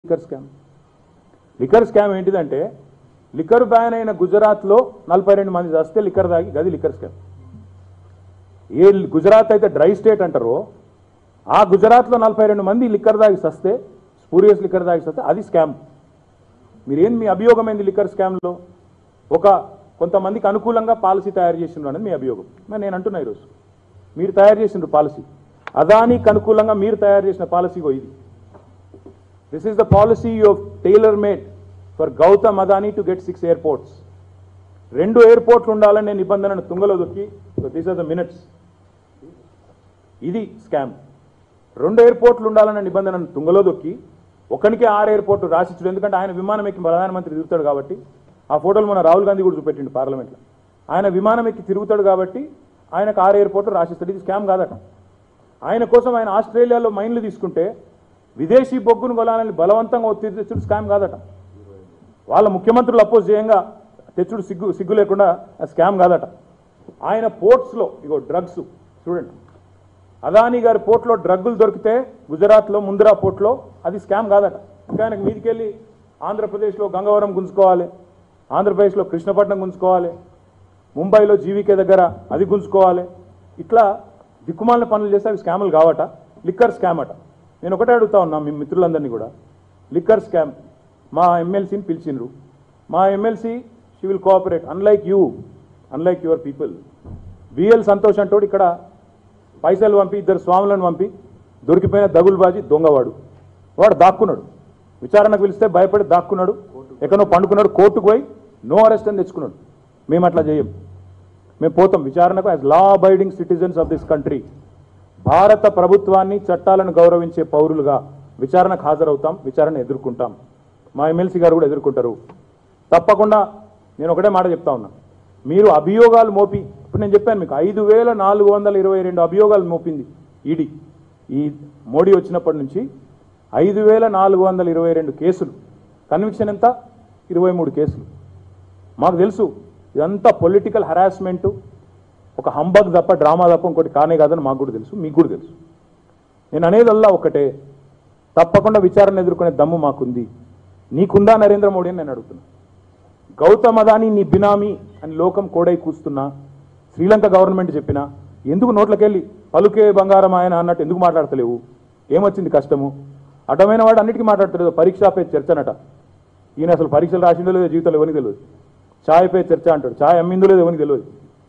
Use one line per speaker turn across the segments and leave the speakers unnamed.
Liquor scam liquor scam ఏంటిదంటే liquor ban అయిన గుజరాత్లో నలభై రెండు మంది చస్తే లిక్కర్ తాగి గది లిక్కర్ స్కామ్ ఏ గుజరాత్ అయితే డ్రై స్టేట్ అంటారో ఆ గుజరాత్లో నలభై రెండు మంది లిక్కర్ తాగి సస్తే స్పూరియస్ లిక్కర్ తాగి సస్తే అది స్కామ్ మీరేం మీ అభియోగం ఏంది లిక్కర్ స్కామ్లో ఒక కొంతమందికి అనుకూలంగా పాలసీ తయారు చేసిండ్రు అనేది మీ అభియోగం మరి నేను అంటున్నా ఈరోజు మీరు తయారు చేసిండ్రు పాలసీ అదానికి అనుకూలంగా మీరు తయారు చేసిన పాలసీ ఇది this is the policy of tailor made for Gautam Adani to get six airports రెండు ఎయిర్పోర్ట్లు ఉండాలనే నిబంధనను తుంగలో దొక్కి దీస్ ఆర్ ద మినిట్స్ ఇది స్కామ్ రెండు ఎయిర్పోర్ట్లు ఉండాలన్న నిబంధనను తుంగలో దొక్కి ఒకనికే ఆరు ఎయిర్పోర్టు రాసిచ్చుడు ఎందుకంటే ఆయన విమానం ఎక్కి ప్రధానమంత్రి తిరుగుతాడు కాబట్టి ఆ ఫోటోలు మన రాహుల్ గాంధీ కూడా చూపెట్టిండు పార్లమెంట్లో ఆయన విమానం ఎక్కి తిరుగుతాడు కాబట్టి ఆయనకు ఆరు ఎయిర్పోర్టు రాసిస్తాడు ఇది స్కామ్ కాదట ఆయన కోసం ఆయన ఆస్ట్రేలియాలో మైన్లు తీసుకుంటే విదేశీ బొగ్గును కొలాలని బలవంతంగా ఒత్తిడి తెచ్చుడు స్కామ్ కాదట వాళ్ళ ముఖ్యమంత్రులు అపోజ్ చేయంగా తెచ్చుడు సిగ్గు సిగ్గు లేకుండా ఆ స్కామ్ కాదట ఆయన పోర్ట్స్లో ఇగో డ్రగ్స్ చూడండి అదానీ గారి పోర్ట్లో డ్రగ్గులు దొరికితే గుజరాత్లో ముంద్రా పోర్ట్లో అది స్కామ్ కాదట ఇంకా ఆయనకు మీదికెళ్ళి ఆంధ్రప్రదేశ్లో గంగవరం గుంజుకోవాలి ఆంధ్రప్రదేశ్లో కృష్ణపట్నం గుంజుకోవాలి ముంబైలో జీవికే దగ్గర అది గుంజుకోవాలి ఇట్లా దిక్కుమాలిన పనులు చేస్తే అవి స్కాములు కావట లిక్కర్ స్కామ్ అట నేను ఒకటే అడుగుతా ఉన్నా మీ మిత్రులందరినీ కూడా లిక్కర్ స్కామ్ మా ఎమ్మెల్సీని పిలిచిండ్రు మా MLC she will cooperate unlike you unlike your people BL Santosh అంటోడు ఇక్కడ పైసలు పంపి ఇద్దరు స్వాములను పంపి దొరికిపోయిన దగులుబాజీ దొంగవాడు వాడు దాక్కున్నాడు విచారణకు పిలిస్తే భయపడి దాక్కున్నాడు ఎక్కడో పండుకున్నాడు కోర్టుకు పోయి నో అరెస్ట్ అని తెచ్చుకున్నాడు మేము అట్లా చేయం మేము పోతాం విచారణకు as law abiding citizens of this country భారత ప్రభుత్వాన్ని చట్టాలను గౌరవించే పౌరులుగా విచారణకు హాజరవుతాం విచారణ ఎదుర్కొంటాం మా ఎమ్మెల్సీ గారు కూడా ఎదుర్కొంటారు తప్పకుండా నేను ఒకటే మాట చెప్తా ఉన్నా మీరు అభియోగాలు మోపి ఇప్పుడు నేను చెప్పాను మీకు ఐదు వేల నాలుగు వందల ఇరవై రెండు అభియోగాలు మోపింది ఈడీ ఈ మోడీ వచ్చినప్పటి నుంచి ఐదు వేల నాలుగు వందల ఇరవై రెండు కేసులు కన్విక్షన్ ఎంత ఇరవై మూడు కేసులు మాకు తెలుసు ఇదంతా పొలిటికల్ హరాస్మెంటు ఒక హంబగ్ తప్ప డ్రామా తప్ప ఇంకోటి కానే కాదని మాకు కూడా తెలుసు మీకు కూడా తెలుసు నేను అనేదల్లా ఒకటే తప్పకుండా విచారణ ఎదుర్కొనే దమ్ము మాకుంది నీకుందా నరేంద్ర మోడీ అని నేను అడుగుతున్నా గౌతమ్ అదానీ నీ బినామీ అని లోకం కోడై కూస్తున్నా శ్రీలంక గవర్నమెంట్ చెప్పినా ఎందుకు నోట్లకెళ్ళి పలుకే బంగారం ఆయన అన్నట్టు ఎందుకు మాట్లాడతలేవు ఏమొచ్చింది కష్టము అడ్డమైన వాడు అన్నిటికీ మాట్లాడతలేదు పరీక్ష పే చర్చనట ఈయన అసలు పరీక్షలు రాసిందో లేదో జీవితంలో ఎవరికి తెలియదు ఛాయ్ పే చర్చ అంటాడు ఛాయ్ అమ్మిందో లేదో ఎవరికి తెలియదు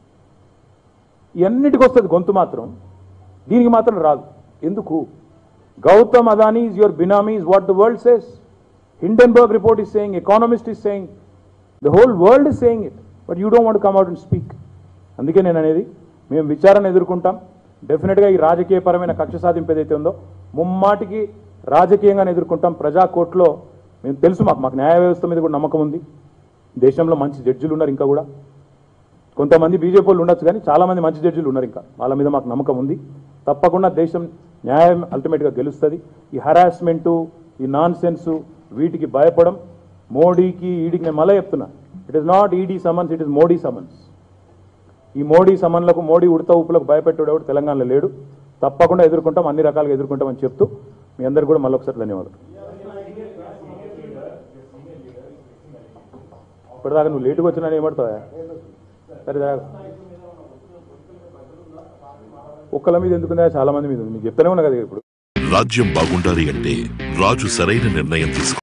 ఇవన్నిటికి వస్తుంది గొంతు మాత్రం దీనికి మాత్రం రాదు ఎందుకు Gautam Adani is your benami is what the world says Hindenburg report is saying Economist is saying the whole world is saying it but you don't want come out and speak అందుకే నేను అనేది మేము విచారణ ఎదుర్కొంటాం డెఫినెట్గా ఈ రాజకీయపరమైన కక్ష సాధింపు ఏదైతే ఉందో ముమ్మాటికి రాజకీయంగానే ఎదుర్కొంటాం ప్రజా కోర్టులో మేము తెలుసు మాకు మాకు న్యాయ వ్యవస్థ మీద కూడా నమ్మకం ఉంది దేశంలో మంచి జడ్జిలు ఉన్నారు ఇంకా కూడా కొంతమంది బీజేపీ వాళ్ళు ఉండొచ్చు కానీ చాలా మంది మంచి జడ్జిలు ఉన్నారు ఇంకా వాళ్ళ మీద మాకు నమ్మకం ఉంది తప్పకుండా దేశం న్యాయం అల్టిమేట్గా గెలుస్తుంది ఈ హరాస్మెంటు ఈ నాన్ సెన్సు వీటికి భయపడం మోడీకి ఈడీకి నేను మళ్ళీ చెప్తున్నా it is not ED summons it is Modi summons ఈ మోడీ సమన్లకు మోడీ ఉడత ఊపులకు భయపెట్టేవాడు తెలంగాణలో లేడు తప్పకుండా ఎదుర్కొంటాం అన్ని రకాలుగా ఎదుర్కొంటామని చెప్తూ మీ అందరికీ కూడా మళ్ళొకసారి ధన్యవాదాలు ఇప్పటిదాకా నువ్వు లేటుగా వచ్చినా ఏమడతావా సరే దా. ఒక్కల మీద ఎందుకుందా చాలా మంది మీద ఉంది మీకు చెప్తానే ఉన్నా కదా ఇప్పుడు
రాజ్యం బాగుండాలి అంటే రాజు సరైన నిర్ణయం తీసుకో